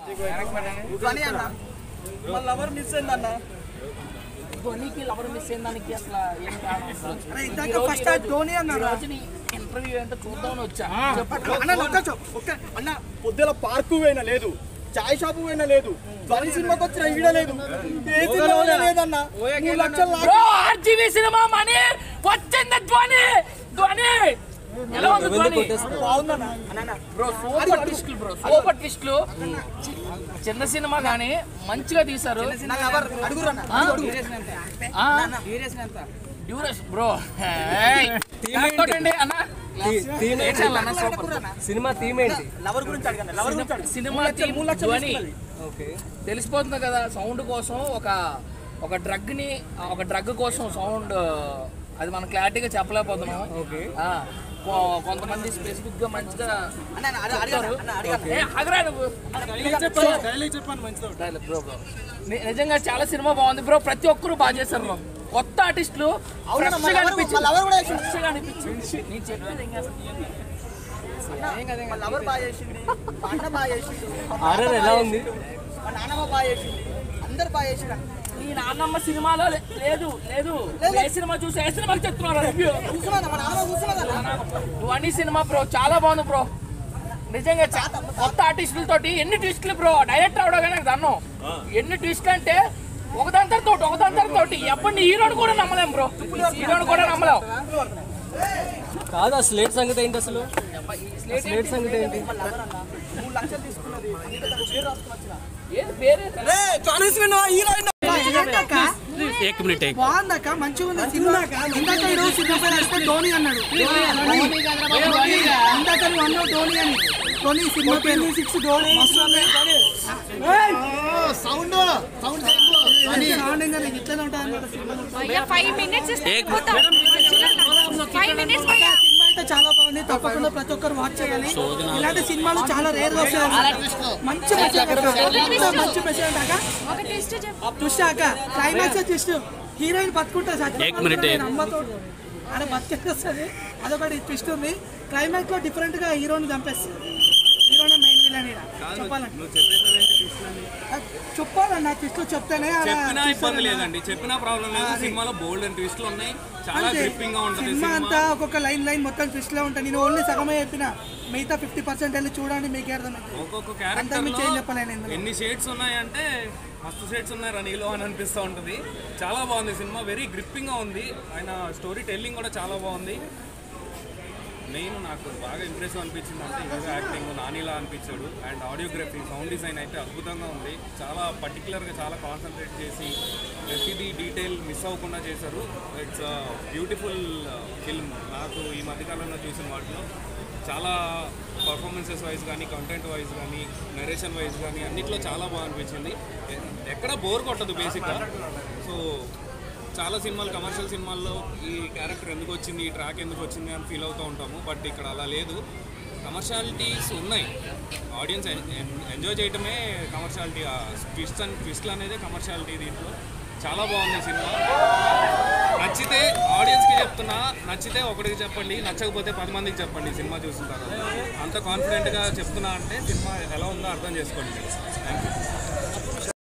ధ్వని అన్న వాళ్ళ లవర్ మిస్ అయిందన్న ధోనికి లవర్ మిస్ అయిన దానికి అసలు ఏం కారణం అసలు? అరే ఈ ఇందాక రోజు ఫస్ట్ ధోని ఈ అన్నారా రోజు నీ ఇంటర్వ్యూ ఏంటో చూద్దామని వచ్చా చెప్పు. అన్న ఒక్క ఒక్క అన్న పొద్దుల పార్కు పోయినా లేదు చాయ్ షాపు పోయినా లేదు ధ్వని సినిమాకి వచ్చిన ఈడ లేదు ఏ సినిమా లేదన్న మూడు లక్షలు లాక్ బ్రో ఆర్జీవీ సినిమా మనీ వచ్చింది ధ్వని ధ్వని ఎలా ఉంది ధ్వని బాగుందన్న అన్న బ్రో సూపర్ ట్విస్ట్లు బ్రో సూపర్ ట్విస్ట్లు చిన్న సినిమా కానీ మంచిగా తీశారు నా లవర్ అడుగురన్న ఆ? ఆ? డ్యూరేషన్ బ్రో అండి అన్న థీమ్ ఏ ఛానల్ అన్న సూపర్ సినిమా థీమ్ ఏంటి లవర్ గురించి అడగండి లవర్ గురించి అడగండి సినిమా థీమ్ ధ్వని ఓకే తెలిసిపోతుంది కదా సౌండ్ కోసం ఒక ఒక డ్రగ్ ని ఒక డ్రగ్ కోసం సౌండ్ అది మనం క్లారిటీగా చెప్పలేకపోతున్నాం ఓకే ఆ, కొ- కొంతమంది స్పెసిఫిక్ గా మంచిగా అన్న అన్న అడగ- అడగండి అన్న అడగండి ఏ, ఆగరా నువ్వు. Dialogue, bro, bro. ని- నిజంగా చాలా సినిమా బాగుంది బ్రో ప్రతి ఒక్కరు బాగా చేశారు bro. కొత్త ఆర్టిస్టులు అవునన్న, fresh మా గా లవర్ అనిపించింది. మా లవర్ కూడా చేసింది Fresh గా అనిపించింది. నేను చెప్పేది ఏం చేస్తా? మా లవర్ బాగా చేసింది మా అన్న బాగా చేసింది మా ఆర్ఆర్ తాత ఎలా బాగా ఉంది? చేసిండు, మా నాన్నమ్మ బాగా చేసింది అందరు బాగా చేసిండు నీ నాన్నమ్మ సినిమాలో లే- లేదు లేదు ఏ సినిమా చూసి ఏ సినిమాకి చెప్తున్నారు రివ్యూ కూర్చున్నదా మా నాన్నమ్మ కూర్చున్నదా నువ్వు అన్ని సినిమా బ్రో చాలా బాగుంది బ్రో నిజంగా చా- కొత్త ఆర్టిస్టులతోటి ఎన్ని ట్విస్టులు బ్రో డైరెక్టర్ అవడగానే నాకు దన్నం ఎన్ని ట్విస్టులు అంటే ఒకదాని తర్వాత ఒకటి ఒకదాని తర్వాత ఒకటి ఎప్పటి హీరోని కూడా నమ్మలేం బ్రో హీరోని కూడా నమ్మలేం కాదు ఆ స్లేట్ సంగతి ఏంటి అసలు స్లేట్ సంగతి ఏంటి మూడు లక్షలు తీసుకున్నది అందుకే తనకు పేరు రాసుకుని వచ్చిన ఏది పేరే బాగుందక్క మంచిగా ఉంది సినిమా ఇందాక ఈరోజు సినిమా పేరు వస్తే ధోని అన్నాడు ఇందాక నువ్వు అన్నావు ధోని అని ధోని సినిమా పేరు six Dhoni sound sound sound ఇంకా నీకు ఇట్లనే ఉంటుంది అన్నమాట సినిమా भैया फाइव मिनट्स फाइव मिनट्स भैया సినిమా అయితే చాలా బాగుంది తప్పకుండా ప్రతి ఒక్కరు వాచ్ చేయాలి ఇలాంటి సినిమాలు చాలా రేర్ గా వస్తాయి మంచి మెసేజ్ అక్క. మంచి మెసేజ్ అక్క ఒక టెస్ట్ చెప్పు చూసాక క్లైమాక్స్ చూస్తూ హీరోయిన్ బతుకుంటుంది అమ్మతో ఆడ బతికేస్తుంది అదొకటి ట్విస్ట్ ఉంది క్లైమాక్స్ లో డిఫరెంట్ గా హీరోని చంపేస్తుంది హీరోనే మెయిన్ విలన్ చెప్పాలంటే చెప్పాలన్న ట్విస్ట్ చెప్తేనే ఆడ చెప్పినా twist ఇబ్బంది అన్న. లేదండి చెప్పినా ప్రాబ్లం లేదు సినిమాలో బోల్డ్ అండ్ ట్విస్ట్లు ఉన్నాయి చాలా అంతే. గ్రిప్పింగ్ గా ఉంటుంది సినిమా సినిమా అంతా ఒక్కొక్క లైన్ లైన్ మొత్తం ట్విస్ట్ లో ఉంటాయి నేను ఓన్లీ సగమే చెప్పిన మిగతా ఫిఫ్టీ పర్సెంట్ వెళ్ళి చూడండి మీకే అర్థమవుతుంది ఒక్కొక్క అంతా క్యారెక్టర్ మీకు చేంజ్ చెప్పలేను ఇందులో ఎన్ని షేడ్స్ ఉన్నాయంటే మస్తు షేడ్స్ ఉన్నాయి రనీలో అని అనిపిస్తూ ఉంటుంది చాలా బాగుంది సినిమా వెరీ గ్రిప్పింగ్ గా ఉంది ఆయన స్టోరీ టెల్లింగ్ కూడా చాలా బాగుంది మెయిన్ నాకు బాగా ఇంప్రెసివ్ అనిపించింది అంటే హీరో యాక్టింగ్ నానిలా అనిపించాడు అండ్ ఆడియోగ్రఫీ సౌండ్ డిజైన్ అయితే అద్భుతంగా ఉంది చాలా పర్టికులర్గా చాలా కాన్సన్ట్రేట్ చేసి ప్రతిదీ డీటెయిల్ మిస్ అవ్వకుండా చేశారు ఇట్స్ బ్యూటిఫుల్ ఫిల్మ్ నాకు ఈ మధ్యకాలంలో చూసిన వాటిలో చాలా పర్ఫార్మెన్సెస్ వైజ్ కానీ కంటెంట్ వైజ్ కానీ నరేషన్ వైజ్ కానీ అన్నిట్లో చాలా బాగా అనిపించింది ఎ- ఎక్కడ బోర్ కొట్టదు బేసిక్గా సో చాలా సినిమాలు కమర్షియల్ సినిమాల్లో ఈ క్యారెక్టర్ ఎందుకు వచ్చింది ఈ ట్రాక్ ఎందుకు వచ్చింది అని ఫీల్ అవుతూ ఉంటాము బట్ ఇక్కడ అలా లేదు కమర్షియాలిటీస్ ఉన్నాయి ఆడియన్స్ ఎంజాయ్ చేయటమే కమర్షియాలిటీ ట్విస్ట్ అండ్ ట్విస్ట్లు అనేది కమర్షియాలిటీ దీంట్లో చాలా బాగుంది సినిమా నచ్చితే ఆడియన్స్కి చెప్తున్నా నచ్చితే ఒకటికి చెప్పండి నచ్చకపోతే పది మందికి చెప్పండి సినిమా చూసిన తర్వాత అంత కాన్ఫిడెంట్గా చెప్తున్నా అంటే సినిమా ఎలా ఉందో అర్థం చేసుకోండి థ్యాంక్ యూ